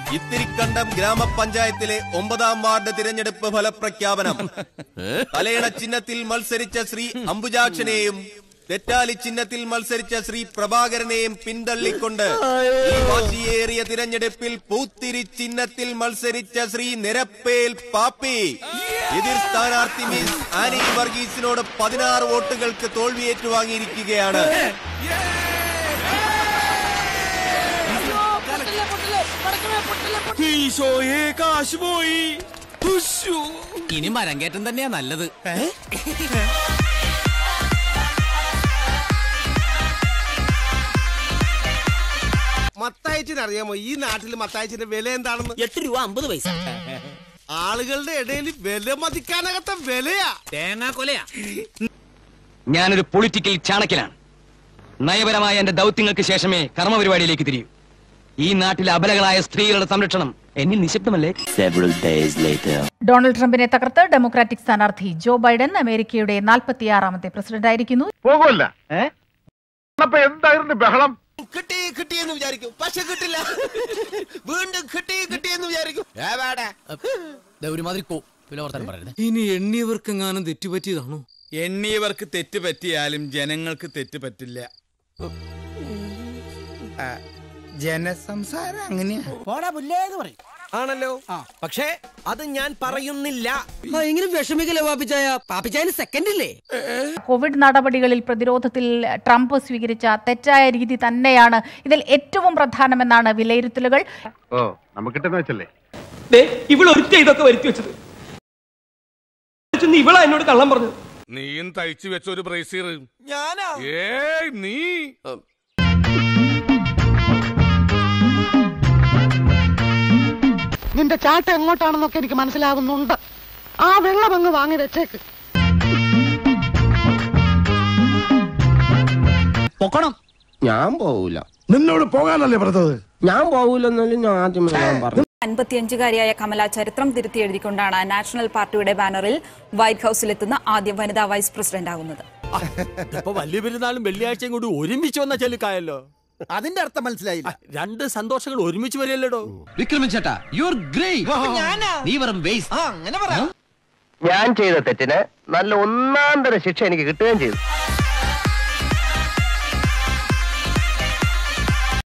ഇത്തിരിക്കണ്ടം ഗ്രാമപഞ്ചായത്തിലെ ഒമ്പതാം വാർഡ് തിരഞ്ഞെടുപ്പ് ഫലപ്രഖ്യാപനം തലയണ ചിഹ്നത്തിൽ മത്സരിച്ച ശ്രീ അംബുജാക്ഷനെയും തെറ്റാലി ചിഹ്നത്തിൽ മത്സരിച്ച ശ്രീ പ്രഭാകരനെയും പിന്തള്ളിക്കൊണ്ട് ഈ വാശിയേറിയ തിരഞ്ഞെടുപ്പിൽ പൂത്തിരി ചിഹ്നത്തിൽ മത്സരിച്ച ശ്രീ നിരപ്പേൽ പാപ്പി എതിർ സ്ഥാനാർത്ഥി മിസ് ആനി വർഗീസിനോട് പതിനാറ് വോട്ടുകൾക്ക് തോൽവി ഏറ്റുവാങ്ങിയിരിക്കുകയാണ് ഈശോയെ കാശ് പോയി ഇനി മരം കയറ്റം തന്നെയാ നല്ലത് മത്തായച്ചിന് അറിയാമോ ഈ നാട്ടിൽ മത്തായച്ചിന്റെ വില എന്താണെന്ന് എട്ട് രൂപ അമ്പത് പൈസ ആളുകളുടെ ഇടയിൽ വില മതിക്കാനകത്ത വിലയാ തേങ്ങാ കൊലയാ ഞാനൊരു പൊളിറ്റിക്കൽ ചാണക്യനാണ് നയപരമായ എന്റെ ദൗത്യങ്ങൾക്ക് ശേഷമേ കർമ്മപരിപാടിയിലേക്ക് തിരിയൂ ഈ നാട്ടിലെ അബലകളായ സ്ത്രീകളുടെ സംരക്ഷണം എന്നിൽ നിശബ്ദമല്ലേ ഡൊണാൾഡ് ട്രംപിനെ തകർത്ത് ഡെമോക്രാറ്റിക് സ്ഥാനാർത്ഥി ജോ ബൈഡൻ അമേരിക്കയുടെ നാൽപ്പത്തിയാറാമത്തെ പ്രസിഡന്റായിരിക്കുന്നു പോകുമല്ല അപ്പൊ എന്തായിരുന്നു ബഹളം കിട്ടി കിട്ടി എന്ന് വിചാരിക്കും പക്ഷെ കിട്ടില്ല വീണ്ടും കിട്ടി കിട്ടി എന്ന് വിചാരിക്കും ഏവാടാ ഒരുമാതിരി കോ പിന്നെ വർത്താനം പറയരുത് ഇനി എണ്ണിയവർക്കെങ്ങാനും തെറ്റുപറ്റിയതാണോ എണ്ണിയവർക്ക് തെറ്റ് പറ്റിയാലും ജനങ്ങൾക്ക് തെറ്റ് പറ്റില്ല ജനസംസാരം അങ്ങനെയാ ആണല്ലോ പക്ഷേ അത് ഞാൻ പറയുന്നില്ല ഇങ്ങനെ വിഷമിക്കല്ലേ പാപ്പിച്ചായ പാപ്പിച്ചായന് സെക്കൻഡ് ഇല്ലേ കോവിഡ് നടപടികളിൽ പ്രതിരോധത്തിൽ ട്രംപ് സ്വീകരിച്ച തെറ്റായ രീതി തന്നെയാണ് ഇതിൽ ഏറ്റവും പ്രധാനമെന്നാണ് വിലയിരുത്തലുകൾ ഓ നമുക്ക് കിട്ടുന്ന വെച്ചല്ലേ ഇവളൊരുത്ത ഇതൊക്കെ വരുത്തി വെച്ചത് ഇവളാ എന്നോട് കള്ളം പറഞ്ഞു നീയും തയ്ച്ചു വെച്ച ഒരു ബ്രേസീർ ഞാനാ ഏയ് നീ നിന്റെ ചാട്ട എങ്ങോട്ടാണെന്നൊക്കെ എനിക്ക് മനസ്സിലാകുന്നുണ്ട് ആ വെള്ളം അങ്ങ് വാങ്ങി വെച്ചേക്ക് പൊക്കണം ഞാൻ പോവൂല നിന്നോട് പോകാനല്ലേ പറഞ്ഞത് ഞാൻ പോവൂലെന്നാലും ഞാൻ ആദ്യമേ ഞാൻ പറഞ്ഞു അൻപത്തിയഞ്ചുകാരിയായ കമല ചരിത്രം തിരുത്തി എഴുതിക്കൊണ്ടാണ് നാഷണൽ പാർട്ടിയുടെ ബാനറിൽ വൈറ്റ് ഹൌസിലെത്തുന്ന ആദ്യ വനിതാ വൈസ് പ്രസിഡന്റ് ആകുന്നത് ഇപ്പൊ വലിയ പെരുന്നാളും വെള്ളിയാഴ്ചയും കൂടി ഒരുമിച്ച് വന്ന ചെലുക്കായല്ലോ അതിന്റെ അർത്ഥം മനസ്സിലായില്ല രണ്ട് സന്തോഷങ്ങൾ ഒരുമിച്ച് വരില്ലടോ വിക്രമൻ ചേട്ടാ യു ആർ ഗ്രേറ്റ് നീ വെറും വേസ്റ്റ് അങ്ങനെ പറയാം ഞാൻ ചെയ്ത തെറ്റിന് നല്ല ഒന്നാം തരം ശിക്ഷ എനിക്ക് കിട്ടുകയും ചെയ്തു